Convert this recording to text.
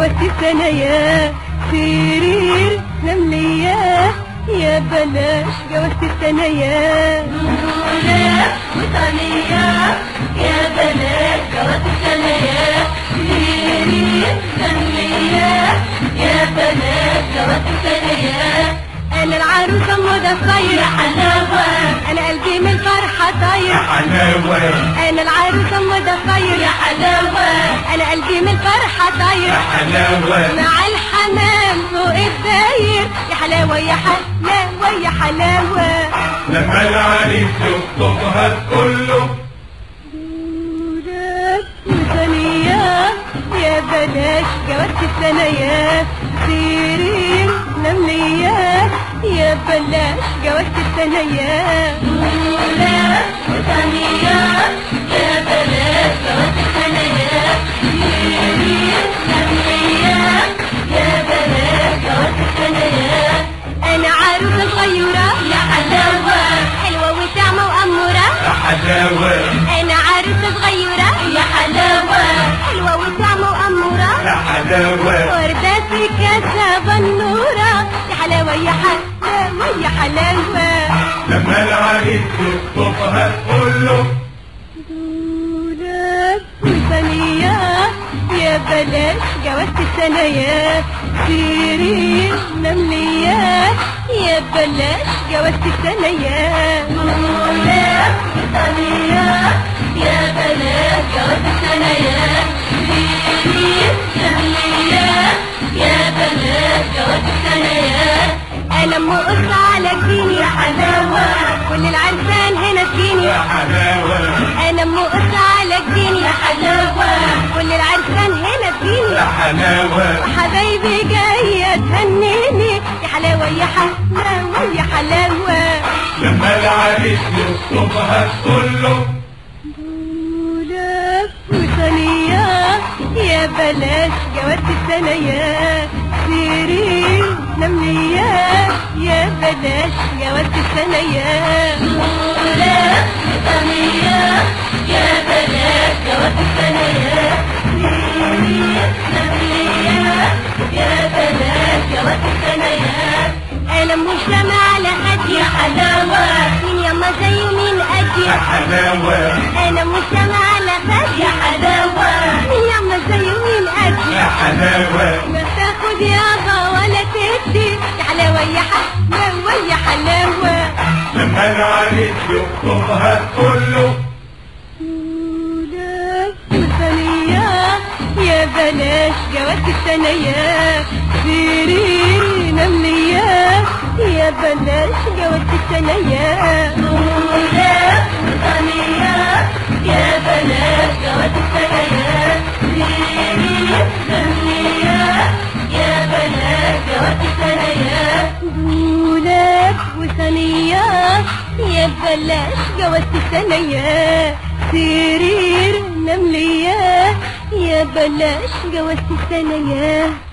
جوازة السنة يا سرير نملية يا بلاش جوازة السنة يا نونة وطنية يا بنات جوات السنة يا سيرين سمية يا بنات جوات السنة يا أنا العروسة مودة يا صايرة حلاوة أنا قلبي من الفرحة طاير حلاوة أنا العروسة مودة يا صايرة حلاوة أنا قلبي من الفرحة طاير حلاوة مع الحمام فوق الداير يا حلاوة يا حلاوة يا حلاوة لما العريس يخطبها تقول له وثانية يا بلاش جوازة السنة يا سيرين نملية يا بلاش جوازة السنة يا نونة وطنية يا بنات جوات السنة يا سيرين سمية يا بنات جوات السنة يا أنا عروسة صغيرة يا حلاوة حلوة وسامة وأمورة حلاوة أنا عروسة صغيرة يا حلاوة حلوة وسامة وأمورة حلاوة وردة في كاسة بنورة يا حلاوة يا حلاوة يا حلاوة لما العريس يخطبها تقول له دولاب وثانية يا بلاش جوازة السنة يا سيرين نملية يا بلاش جوازة السنة يا نونة وطنية يا بنات جوات السنة يا سيرين سمية يا بنات جوات السنة يا أنا أم قصة على جديني يا حلاوة كل العرسان هنا تجيني حلاوة أنا أم قصة على جديني يا حلاوة كل العرسان هنا تجيني حلاوة وحبايبي جاية تهنيني يا حلاوة يا حلاوة يا حلاوة لما العريس يخطبها تقول له دولاب وثانية يا بلاش جوازة السنة يا سيرين نملية يا بلاش جوازة السنة يا نونة وطنية يا بنات جوات السنة يا سيرين سمية يا بنات جوات السنة يا أنا مش سامع على قدي يا حلاوة مين ياما زي مين أدي حلاوة أنا مش سامع على قدي يا حلاوة مين ياما زي مين أدي حلاوة ما تاخد يابا ولا تدي يا حلاوة يا حلاوة يا حلاوة لما العريس يخطبها تقول له وثانية يا بلاش جوازة السنة يا سيرين نملية يا بلاش جوازة السنة يا نونة وطنية يا بنات جوات السنة يا سيرين سمية يا بنات جوات السنة يا دولاب وثانية يا بلاش جوازة السنة يا سرير نملية يا بلاش جوازة السنة يا